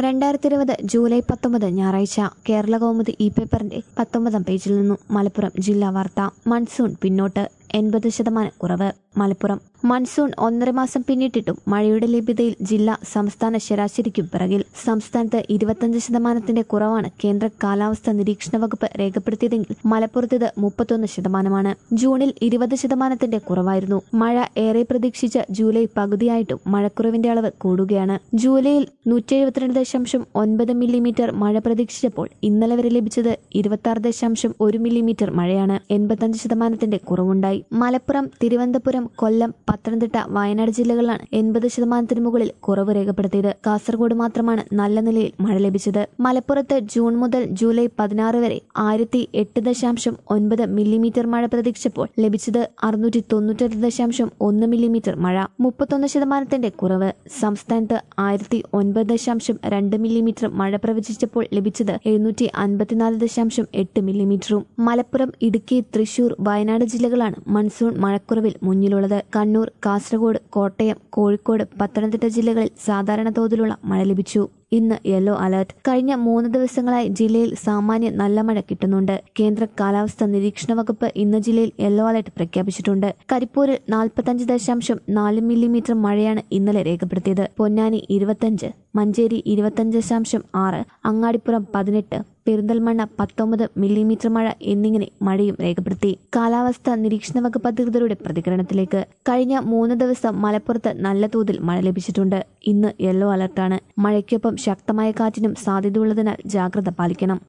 രണ്ടായിരത്തി ഇരുപത് ജൂലൈ പത്തൊമ്പത് ഞായറാഴ്ച കേരള കൗമുദി ഇ പേപ്പറിന്റെ പത്തൊമ്പതാം പേജിൽ നിന്നും മലപ്പുറം ജില്ലാ വാർത്ത മൺസൂൺ പിന്നോട്ട് എൺപത് ശതമാനം കുറവ് മലപ്പുറം മൺസൂൺ ഒന്നര മാസം പിന്നിട്ടിട്ടും മഴയുടെ ലഭ്യതയിൽ ജില്ല സംസ്ഥാന ശരാശരിക്കും പിറകിൽ സംസ്ഥാനത്ത് ഇരുപത്തഞ്ച് ശതമാനത്തിന്റെ കുറവാണ് കേന്ദ്ര കാലാവസ്ഥാ നിരീക്ഷണ വകുപ്പ് രേഖപ്പെടുത്തിയതെങ്കിൽ മലപ്പുറത്ത് ഇത് മുപ്പത്തൊന്ന് ശതമാനമാണ് ജൂണിൽ ഇരുപത് ശതമാനത്തിന്റെ കുറവായിരുന്നു മഴ ഏറെ പ്രതീക്ഷിച്ച ജൂലൈ പകുതിയായിട്ടും മഴക്കുറവിന്റെ അളവ് കൂടുകയാണ് ജൂലൈയിൽ നൂറ്റി എഴുപത്തിരണ്ട് ദശാംശം ഒൻപത് മില്ലിമീറ്റർ മഴ പ്രതീക്ഷിച്ചപ്പോൾ ഇന്നലെ വരെ ലഭിച്ചത് ഇരുപത്തി ആറ് ദശാംശം ഒരു മില്ലിമീറ്റർ മഴയാണ് എൺപത്തഞ്ച് ശതമാനത്തിന്റെ കുറവുണ്ടായി മലപ്പുറം തിരുവനന്തപുരം കൊല്ലം പത്തനംതിട്ട വയനാട് ജില്ലകളിലാണ് എൺപത് ശതമാനത്തിന് മുകളിൽ കുറവ് രേഖപ്പെടുത്തിയത് കാസർഗോഡ് മാത്രമാണ് നല്ല നിലയിൽ മഴ ലഭിച്ചത് മലപ്പുറത്ത് ജൂൺ മുതൽ ജൂലൈ പതിനാറ് വരെ ആയിരത്തി എട്ട് ദശാംശം ഒൻപത് മില്ലിമീറ്റർ മഴ പ്രതീക്ഷിച്ചപ്പോൾ ലഭിച്ചത് അറുന്നൂറ്റി തൊണ്ണൂറ്റെട്ട് ദശാംശം ഒന്ന് മില്ലിമീറ്റർ മഴ മുപ്പത്തൊന്ന് ശതമാനത്തിന്റെ കുറവ് സംസ്ഥാനത്ത് ആയിരത്തി ഒൻപത് ദശാംശം രണ്ട് മില്ലിമീറ്റർ മഴ പ്രവചിച്ചപ്പോൾ ലഭിച്ചത് എഴുന്നൂറ്റി അൻപത്തിനാല് ദശാംശം എട്ട് മില്ലിമീറ്ററും മലപ്പുറം ഇടുക്കി തൃശൂർ വയനാട് ജില്ലകളാണ് മൺസൂൺ മഴക്കുറവിൽ മുന്നിലുള്ളത് കണ്ണൂർ കാസർഗോഡ് കോട്ടയം കോഴിക്കോട് പത്തനംതിട്ട ജില്ലകളിൽ സാധാരണ തോതിലുള്ള മഴ ലഭിച്ചു ഇന്ന് യെല്ലോ അലർട്ട് കഴിഞ്ഞ മൂന്ന് ദിവസങ്ങളായി ജില്ലയിൽ സാമാന്യ നല്ല മഴ കിട്ടുന്നുണ്ട് കേന്ദ്ര കാലാവസ്ഥാ നിരീക്ഷണ വകുപ്പ് ഇന്ന് ജില്ലയിൽ യെല്ലോ അലർട്ട് പ്രഖ്യാപിച്ചിട്ടുണ്ട് കരിപ്പൂരിൽ നാൽപ്പത്തഞ്ച് ദശാംശം നാല് മില്ലിമീറ്റർ മഴയാണ് ഇന്നലെ രേഖപ്പെടുത്തിയത് പൊന്നാനി ഇരുപത്തഞ്ച് മഞ്ചേരി ഇരുപത്തഞ്ച് ദശാംശം ആറ് അങ്ങാടിപ്പുറം പതിനെട്ട് പെരിന്തൽമണ്ണ പത്തൊമ്പത് മില്ലിമീറ്റർ മഴ എന്നിങ്ങനെ മഴയും രേഖപ്പെടുത്തി കാലാവസ്ഥാ നിരീക്ഷണ വകുപ്പ് അധികൃതരുടെ പ്രതികരണത്തിലേക്ക് കഴിഞ്ഞ മൂന്ന് ദിവസം മലപ്പുറത്ത് നല്ല തോതിൽ മഴ ലഭിച്ചിട്ടുണ്ട് ഇന്ന് യെല്ലോ അലർട്ടാണ് മഴയ്ക്കൊപ്പം ശക്തമായ കാറ്റിനും സാധ്യതയുള്ളതിനാൽ ജാഗ്രത പാലിക്കണം